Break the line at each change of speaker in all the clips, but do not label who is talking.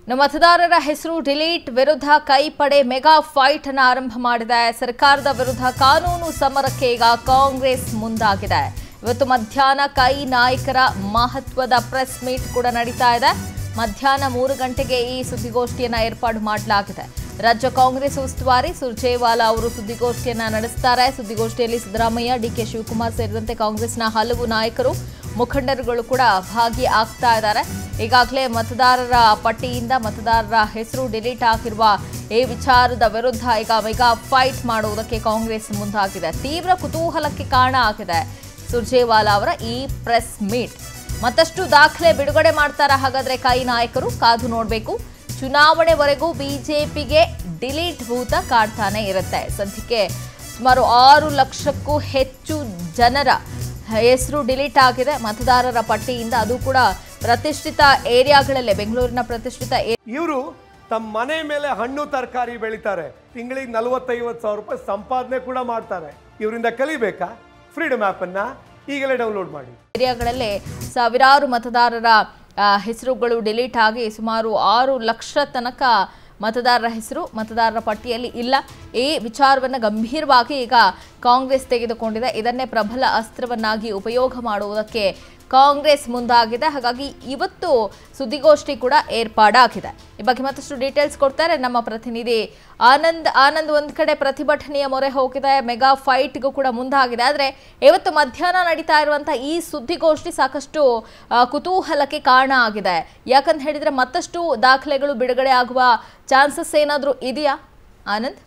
ಇನ್ನು ಮತದಾರರ ಹೆಸರು ಡಿಲೀಟ್ ವಿರುದ್ಧ ಕೈಪಡೆ ಮೆಗಾ ಫೈಟ್ ಅನ್ನು ಆರಂಭ ಮಾಡಿದೆ ಸರ್ಕಾರದ ವಿರುದ್ಧ ಕಾನೂನು ಸಮರಕ್ಕೆ ಈಗ ಕಾಂಗ್ರೆಸ್ ಮುಂದಾಗಿದೆ ಇವತ್ತು ಮಧ್ಯಾಹ್ನ ಕೈ ನಾಯಕರ ಮಹತ್ವದ ಪ್ರೆಸ್ ಮೀಟ್ ಕೂಡ ನಡೀತಾ ಇದೆ ಮಧ್ಯಾಹ್ನ ಮೂರು ಗಂಟೆಗೆ ಈ ಸುದ್ದಿಗೋಷ್ಠಿಯನ್ನ ಏರ್ಪಾಡು ಮಾಡಲಾಗಿದೆ ರಾಜ್ಯ ಕಾಂಗ್ರೆಸ್ ಉಸ್ತುವಾರಿ ಸುರ್ಜೇವಾಲಾ ಅವರು ಸುದ್ದಿಗೋಷ್ಠಿಯನ್ನ ನಡೆಸ್ತಾರೆ ಸುದ್ದಿಗೋಷ್ಠಿಯಲ್ಲಿ ಸಿದ್ದರಾಮಯ್ಯ ಡಿಕೆ ಶಿವಕುಮಾರ್ ಸೇರಿದಂತೆ ಕಾಂಗ್ರೆಸ್ನ ಹಲವು ನಾಯಕರು ಮುಖಂಡರುಗಳು ಕೂಡ ಭಾಗಿ ಆಗ್ತಾ ಇದ್ದಾರೆ ಈಗಾಗಲೇ ಮತದಾರರ ಪಟ್ಟಿಯಿಂದ ಮತದಾರರ ಹೆಸರು ಡಿಲೀಟ್ ಆಗಿರುವ ಈ ವಿಚಾರದ ವಿರುದ್ಧ ಈಗ ಮೆಗಾ ಫೈಟ್ ಮಾಡುವುದಕ್ಕೆ ಕಾಂಗ್ರೆಸ್ ಮುಂದಾಗಿದೆ ತೀವ್ರ ಕುತೂಹಲಕ್ಕೆ ಕಾರಣ ಆಗಿದೆ ಸುರ್ಜೇವಾಲಾ ಅವರ ಈ ಪ್ರೆಸ್ ಮೀಟ್ ಮತ್ತಷ್ಟು ದಾಖಲೆ ಬಿಡುಗಡೆ ಮಾಡ್ತಾರ ಹಾಗಾದ್ರೆ ಕೈ ನಾಯಕರು ಕಾದು ನೋಡಬೇಕು ಚುನಾವಣೆವರೆಗೂ ಬಿಜೆಪಿಗೆ ಡಿಲೀಟ್ ಭೂತ ಕಾಡ್ತಾನೆ ಇರುತ್ತೆ ಸದ್ಯಕ್ಕೆ ಸುಮಾರು ಆರು ಲಕ್ಷಕ್ಕೂ ಹೆಚ್ಚು ಜನರ ಹೆಸರು ಡಿಲೀಟ್ ಆಗಿದೆ ಮತದಾರರ ಪಟ್ಟಿಯಿಂದ ಅದು ಕೂಡ ಪ್ರತಿಷ್ಠಿತ ಏರಿಯಾಗಳಲ್ಲೇ ಬೆಂಗಳೂರಿನ ಪ್ರತಿಷ್ಠಿತ ಏ-
ಇವರು ತಮ್ಮ ಮನೆ ಮೇಲೆ ಹಣ್ಣು ತರಕಾರಿ ಬೆಳಿತಾರೆ ತಿಂಗಳಿಗೆ ನಲವತ್ತೈವತ್ತು ಸಾವಿರ ರೂಪಾಯಿ ಸಂಪಾದನೆ ಕೂಡ ಮಾಡ್ತಾರೆ ಇವರಿಂದ ಕಲಿಬೇಕಾ ಫ್ರೀಡಮ್ ಆ್ಯಪನ್ನು ಈಗಲೇ ಡೌನ್ಲೋಡ್ ಮಾಡಿ
ಏರಿಯಾಗಳಲ್ಲೇ ಸಾವಿರಾರು ಮತದಾರರ ಆ, ಹೆಸರುಗಳು ಡಿಲೀಟ್ ಆಗಿ ಸುಮಾರು ಆರು ಲಕ್ಷ ತನಕ ಮತದಾರರ ಹೆಸರು ಮತದಾರರ ಪಟ್ಟಿಯಲ್ಲಿ ಇಲ್ಲ ಈ ವಿಚಾರವನ್ನು ಗಂಭೀರವಾಗಿ ಈಗ ಕಾಂಗ್ರೆಸ್ ತೆಗೆದುಕೊಂಡಿದೆ ಇದನ್ನೇ ಪ್ರಬಲ ಅಸ್ತ್ರವನ್ನಾಗಿ ಉಪಯೋಗ ಮಾಡುವುದಕ್ಕೆ ಕಾಂಗ್ರೆಸ್ ಮುಂದಾಗಿದೆ ಹಾಗಾಗಿ ಇವತ್ತು ಸುದ್ದಿಗೋಷ್ಠಿ ಕೂಡ ಏರ್ಪಾಡಾಗಿದೆ ಈ ಬಗ್ಗೆ ಮತ್ತಷ್ಟು ಡೀಟೇಲ್ಸ್ ಕೊಡ್ತಾರೆ ನಮ್ಮ ಪ್ರತಿನಿಧಿ ಆನಂದ್ ಆನಂದ್ ಒಂದ್ ಕಡೆ ಪ್ರತಿಭಟನೆಯ ಮೊರೆ ಹೋಗಿದೆ ಮೆಗಾ ಫೈಟ್ಗೂ ಕೂಡ ಮುಂದಾಗಿದೆ ಆದ್ರೆ ಇವತ್ತು ಮಧ್ಯಾಹ್ನ ನಡೀತಾ ಇರುವಂತಹ ಈ ಸುದ್ದಿಗೋಷ್ಠಿ ಸಾಕಷ್ಟು ಆ, ಕುತೂಹಲಕ್ಕೆ ಕಾರಣ ಆಗಿದೆ ಯಾಕಂತ ಹೇಳಿದ್ರೆ ಮತ್ತಷ್ಟು ದಾಖಲೆಗಳು ಬಿಡುಗಡೆ ಆಗುವ ಚಾನ್ಸಸ್ ಏನಾದರೂ ಇದೆಯಾ ಆನಂದ್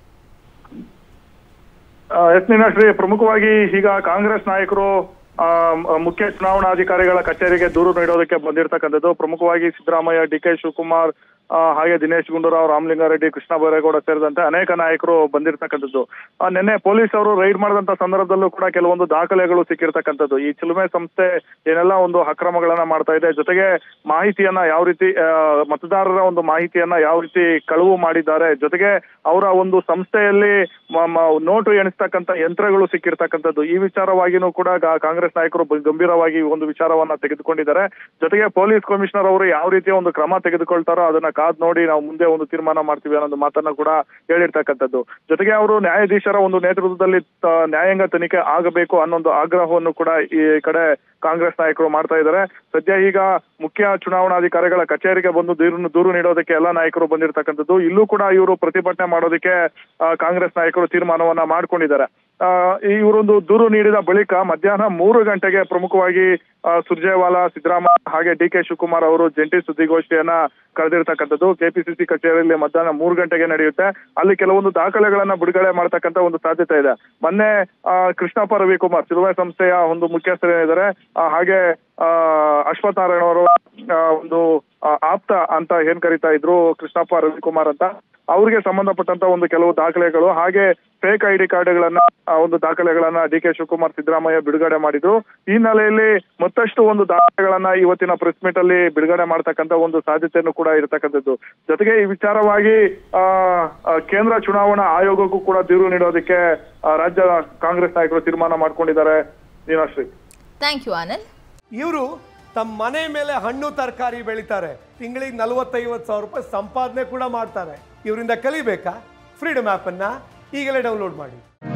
ಎಸ್ ಮೀನಾಶ್ರೀ ಪ್ರಮುಖವಾಗಿ ಈಗ ಕಾಂಗ್ರೆಸ್ ನಾಯಕರು ಆ, ಮ- ಮುಖ್ಯ ಚುನಾವಣಾಧಿಕಾರಿಗಳ ಕಚೇರಿಗೆ ದೂರು ನೀಡೋದಕ್ಕೆ ಬಂದಿರತಕ್ಕಂಥದ್ದು ಪ್ರಮುಖವಾಗಿ ಸಿದ್ದರಾಮಯ್ಯ ಡಿ ಕೆ ಶಿವಕುಮಾರ್ ಆ, ಹಾಗೆ ದಿನೇಶ್ ಗುಂಡೂರಾವ್ ರಾಮಲಿಂಗಾರೆಡ್ಡಿ ಕೃಷ್ಣ ಬೈರೇಗೌಡ ಸೇರಿದಂತೆ ಅನೇಕ ನಾಯಕರು ಬಂದಿರತಕ್ಕಂಥದ್ದು ಆ, ನಿನ್ನೆ ಪೊಲೀಸ್ ಅವರು ರೈಡ್ ಮಾಡಿದಂತ ಸಂದರ್ಭದಲ್ಲೂ ಕೂಡ ಕೆಲವೊಂದು ದಾಖಲೆಗಳು ಸಿಕ್ಕಿರ್ತಕ್ಕಂಥದ್ದು ಈ ಚಿಲುಮೆ ಸಂಸ್ಥೆ ಏನೆಲ್ಲ ಒಂದು ಅಕ್ರಮಗಳನ್ನ ಮಾಡ್ತಾ ಇದೆ ಜೊತೆಗೆ ಮಾಹಿತಿಯನ್ನ ಯಾವ ರೀತಿ ಆ, ಮತದಾರರ ಒಂದು ಮಾಹಿತಿಯನ್ನ ಯಾವ ರೀತಿ ಕಳುವು ಮಾಡಿದ್ದಾರೆ ಜೊತೆಗೆ ಅವರ ಒಂದು ಸಂಸ್ಥೆಯಲ್ಲಿ ಮ- ಮ- ನೋಟು ಎಣಿಸ್ತಕ್ಕಂಥ ಯಂತ್ರಗಳು ಸಿಕ್ಕಿರ್ತಕ್ಕಂಥದ್ದು ಈ ವಿಚಾರವಾಗಿನೂ ಕೂಡ ಗಾ- ಕಾಂಗ್ರೆಸ್ ನಾಯಕರು ಬ- ಗಂಭೀರವಾಗಿ ಈ ಒಂದು ವಿಚಾರವನ್ನ ತೆಗೆದುಕೊಂಡಿದ್ದಾರೆ ಜೊತೆಗೆ ಪೊಲೀಸ್ ಕಮಿಷನರ್ ಅವರು ಯಾವ ರೀತಿಯ ಒಂದು ಕ್ರಮ ತೆಗೆದುಕೊಳ್ತಾರೋ ಅದನ್ನ ಕಾದ್ ನೋಡಿ ನಾವು ಮುಂದೆ ಒಂದು ತೀರ್ಮಾನ ಮಾಡ್ತೀವಿ ಅನ್ನೋ ಒಂದು ಮಾತನ್ನ ಕೂಡ ಹೇಳಿರ್ತಕ್ಕಂಥದ್ದು ಜೊತೆಗೆ ಅವರು ನ್ಯಾಯಾಧೀಶರ ಒಂದು ನೇತೃತ್ವದಲ್ಲಿ ತ- ನ್ಯಾಯಾಂಗ ತನಿಖೆ ಆಗಬೇಕು ಅನ್ನೋ ಒಂದು ಆಗ್ರಹವನ್ನು ಕೂಡ ಈ ಕಡೆ ಕಾಂಗ್ರೆಸ್ ನಾಯಕರು ಮಾಡ್ತಾ ಇದ್ದಾರೆ ಸದ್ಯ ಈಗ ಮುಖ್ಯ ಚುನಾವಣಾಧಿಕಾರಿಗಳ ಕಚೇರಿಗೆ ಬಂದು ದೂರು ದೂರು ನೀಡೋದಕ್ಕೆ ಎಲ್ಲ ನಾಯಕರು ಬಂದಿರತಕ್ಕಂಥದ್ದು ಇಲ್ಲೂ ಕೂಡ ಇವರು ಪ್ರತಿಭಟನೆ ಮಾಡೋದಕ್ಕೆ ಆ, ಕಾಂಗ್ರೆಸ್ ನಾಯಕರು ತೀರ್ಮಾನವನ್ನ ಮಾಡ್ಕೊಂಡಿದ್ದಾರೆ ಆ, ಇವರೊಂದು ದೂರು ನೀಡಿದ ಬಳಿಕ ಮಧ್ಯಾಹ್ನ ಮೂರು ಗಂಟೆಗೆ ಪ್ರಮುಖವಾಗಿ ಆ, ಸುರ್ಜೇವಾಲಾ ಸಿದ್ದರಾಮಯ್ಯ ಹಾಗೆ ಡಿ ಕೆ ಶಿವಕುಮಾರ್ ಅವರು ಜಂಟಿ ಸುದ್ದಿಗೋಷ್ಠಿಯನ್ನ ಕರೆದಿರ್ತಕ್ಕಂಥದ್ದು ಕೆಪಿಸಿಸಿ ಕಚೇರಿಯಲ್ಲಿ ಮಧ್ಯಾಹ್ನ ಮೂರು ಗಂಟೆಗೆ ನಡೆಯುತ್ತೆ ಅಲ್ಲಿ ಕೆಲವೊಂದು ದಾಖಲೆಗಳನ್ನ ಬಿಡುಗಡೆ ಮಾಡತಕ್ಕಂತ ಒಂದು ಸಾಧ್ಯತೆ ಇದೆ ಮೊನ್ನೆ ಆ, ಕೃಷ್ಣಪ್ಪ ರವಿಕುಮಾರ್ ಸಿಲ್ವೆ ಸಂಸ್ಥೆಯ ಒಂದು ಮುಖ್ಯಸ್ಥರೇನಿದ್ದಾರೆ ಆ, ಹಾಗೆ ಆ, ಅಶ್ವಥ್ ನಾರಾಯಣ ಅವರು ಆ, ಒಂದು ಆ, ಆಪ್ತ ಅಂತ ಏನ್ ಕರಿತಾ ಇದ್ರು ಕೃಷ್ಣಪ್ಪ ರವಿಕುಮಾರ್ ಅಂತ ಅವ್ರಿಗೆ ಸಂಬಂಧಪಟ್ಟಂತ ಒಂದು ಕೆಲವು ದಾಖಲೆಗಳು ಹಾಗೆ ಫೇಕ್ ಐ ಡಿ ಕಾರ್ಡ್ಗಳನ್ನ ಆ ಒಂದು ದಾಖಲೆಗಳನ್ನ ಡಿ ಕೆ ಶಿವಕುಮಾರ್ ಸಿದ್ದರಾಮಯ್ಯ ಬಿಡುಗಡೆ ಮಾಡಿದ್ರು ಈ ಹಿನ್ನೆಲೆಯಲ್ಲಿ ಮತ್ತಷ್ಟು ಒಂದು ದಾಖಲೆಗಳನ್ನ ಇವತ್ತಿನ ಪ್ರೆಸ್ ಮೀಟ್ ಅಲ್ಲಿ ಬಿಡುಗಡೆ ಮಾಡತಕ್ಕಂತ ಒಂದು ಸಾಧ್ಯತೆಯನ್ನು ಕೂಡ ಇರತಕ್ಕಂಥದ್ದು ಜೊತೆಗೆ ಈ ವಿಚಾರವಾಗಿ ಆ ಆ, ಕೇಂದ್ರ ಚುನಾವಣಾ ಆಯೋಗಕ್ಕೂ ಕೂಡ ದೂರು ನೀಡೋದಕ್ಕೆ ಆ, ರಾಜ್ಯ ಕಾಂಗ್ರೆಸ್ ನಾಯಕರು ತೀರ್ಮಾನ ಮಾಡ್ಕೊಂಡಿದ್ದಾರೆ ನೀನಾಶ್ರೀ
ಥ್ಯಾಂಕ್ ಯು ಆನಂದ್
ಇವರು ತಮ್ಮ ಮನೆ ಮೇಲೆ ಹಣ್ಣು ತರಕಾರಿ ಬೆಳಿತಾರೆ ತಿಂಗಳಿಗೆ ನಲವತ್ತೈವತ್ತು ಸಾವಿರ ರೂಪಾಯಿ ಸಂಪಾದನೆ ಕೂಡ ಮಾಡ್ತಾರೆ ಇವರಿಂದ ಕಲಿಬೇಕಾ ಫ್ರೀಡಮ್ ಆ್ಯಪನ್ನು ಈಗಲೇ ಡೌನ್ಲೋಡ್ ಮಾಡಿ